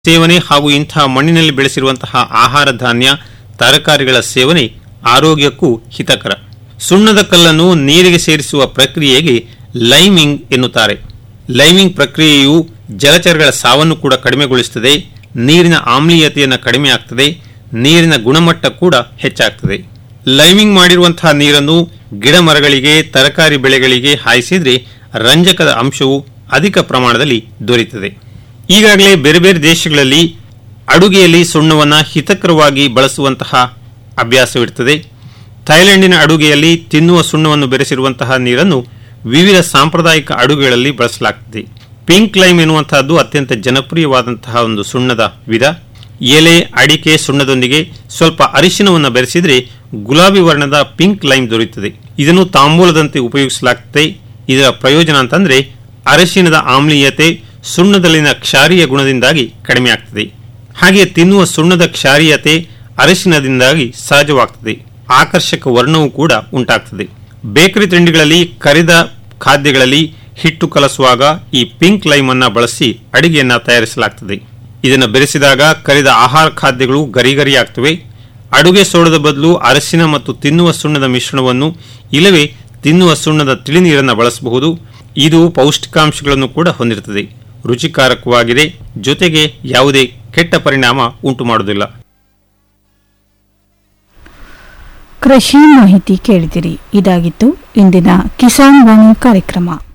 ಸೇವನೆ ಹಾಗೂ ಇಂತಹ ಮಣ್ಣಿನಲ್ಲಿ ಬೆಳೆಸಿರುವಂತಹ ಆಹಾರ ಧಾನ್ಯ ತರಕಾರಿಗಳ ಸೇವನೆ ಆರೋಗ್ಯಕ್ಕೂ ಹಿತಕರ ಸುಣ್ಣದ ಕಲ್ಲನ್ನು ನೀರಿಗೆ ಸೇರಿಸುವ ಪ್ರಕ್ರಿಯೆಗೆ ಲೈಮಿಂಗ್ ಎನ್ನುತ್ತಾರೆ ಲೈಮಿಂಗ್ ಪ್ರಕ್ರಿಯೆಯು ಜಲಚರಗಳ ಸಾವನ್ನು ಕೂಡ ಕಡಿಮೆಗೊಳಿಸುತ್ತದೆ ನೀರಿನ ಆಮ್ಲೀಯತೆಯನ್ನು ಕಡಿಮೆ ಆಗ್ತದೆ ನೀರಿನ ಗುಣಮಟ್ಟ ಕೂಡ ಹೆಚ್ಚಾಗ್ತದೆ ಲೈಮಿಂಗ್ ಮಾಡಿರುವಂತಹ ನೀರನ್ನು ಗಿಡ ಮರಗಳಿಗೆ ತರಕಾರಿ ಬೆಳೆಗಳಿಗೆ ಹಾಯಿಸಿದ್ರೆ ರಂಜಕದ ಅಂಶವು ಅಧಿಕ ಪ್ರಮಾಣದಲ್ಲಿ ದೊರೆಯುತ್ತದೆ ಈಗಾಗಲೇ ಬೇರೆ ಬೇರೆ ದೇಶಗಳಲ್ಲಿ ಅಡುಗೆಯಲ್ಲಿ ಸುಣ್ಣವನ್ನು ಹಿತಕರವಾಗಿ ಬಳಸುವಂತಹ ಅಭ್ಯಾಸವಿರುತ್ತದೆ ಥೈಲ್ಯಾಂಡಿನ ಅಡುಗೆಯಲ್ಲಿ ತಿನ್ನುವ ಸುಣ್ಣವನ್ನು ಬೆರೆಸಿರುವಂತಹ ನೀರನ್ನು ವಿವಿಧ ಸಾಂಪ್ರದಾಯಿಕ ಅಡುಗೆಗಳಲ್ಲಿ ಬಳಸಲಾಗುತ್ತದೆ ಪಿಂಕ್ ಲೈಮ್ ಎನ್ನುವಂತಹದ್ದು ಅತ್ಯಂತ ಜನಪ್ರಿಯವಾದಂತಹ ಒಂದು ಸುಣ್ಣದ ವಿಧ ಎಲೆ ಅಡಿಕೆ ಸುಣ್ಣದೊಂದಿಗೆ ಸ್ವಲ್ಪ ಅರಿಶಿನವನ್ನು ಬೆರೆಸಿದರೆ ಗುಲಾಬಿ ವರ್ಣದ ಪಿಂಕ್ ಲೈಮ್ ದೊರೆಯುತ್ತದೆ ಇದನ್ನು ತಾಂಬೂಲದಂತೆ ಉಪಯೋಗಿಸಲಾಗುತ್ತದೆ ಇದರ ಪ್ರಯೋಜನ ಅಂತಂದ್ರೆ ಅರಿಶಿನದ ಆಮ್ಲೀಯತೆ ಸುಣ್ಣದಲ್ಲಿನ ಕ್ಷಾರೀಯ ಗುಣದಿಂದಾಗಿ ಕಡಿಮೆ ಆಗ್ತದೆ ಹಾಗೆ ತಿನ್ನುವ ಸುಣ್ಣದ ಕ್ಷಾರೀಯತೆ ಅರಿಶಿನದಿಂದಾಗಿ ಸಹಜವಾಗ್ತದೆ ಆಕರ್ಷಕ ವರ್ಣವೂ ಕೂಡ ಉಂಟಾಗ್ತದೆ ಬೇಕರಿ ತಿಂಡಿಗಳಲ್ಲಿ ಕರಿದ ಖಾದ್ಯಗಳಲ್ಲಿ ಹಿಟ್ಟು ಕಲಸುವಾಗ ಈ ಪಿಂಕ್ ಲೈಮ್ ಅನ್ನ ಬಳಸಿ ಅಡಿಗೆಯನ್ನ ತಯಾರಿಸಲಾಗ್ತದೆ ಇದನ್ನು ಬೆರೆಸಿದಾಗ ಕರಿದ ಆಹಾರ ಖಾದ್ಯಗಳು ಗರಿಗರಿ ಆಗ್ತವೆ ಅಡುಗೆ ಸೋಡದ ಬದಲು ಅರಸಿನ ಮತ್ತು ತಿನ್ನುವ ಸುಣ್ಣದ ಮಿಶ್ರಣವನ್ನು ಇಲ್ಲವೇ ತಿನ್ನುವ ಸುಣ್ಣದ ತಿಳಿನೀರನ್ನು ಬಳಸಬಹುದು ಇದು ಪೌಷ್ಟಿಕಾಂಶಗಳನ್ನು ಕೂಡ ಹೊಂದಿರುತ್ತದೆ ರುಚಿಕಾರಕವಾಗಿದೆ ಜೊತೆಗೆ ಯಾವುದೇ ಕೆಟ್ಟ ಪರಿಣಾಮ ಉಂಟು ಮಾಡುವುದಿಲ್ಲ ಕೃಷಿ ಮಾಹಿತಿ ಕೇಳಿದಿರಿ ಇದಾಗಿತ್ತು ಇಂದಿನ ಕಿಸಾನ್ ವಾಣಿ ಕಾರ್ಯಕ್ರಮ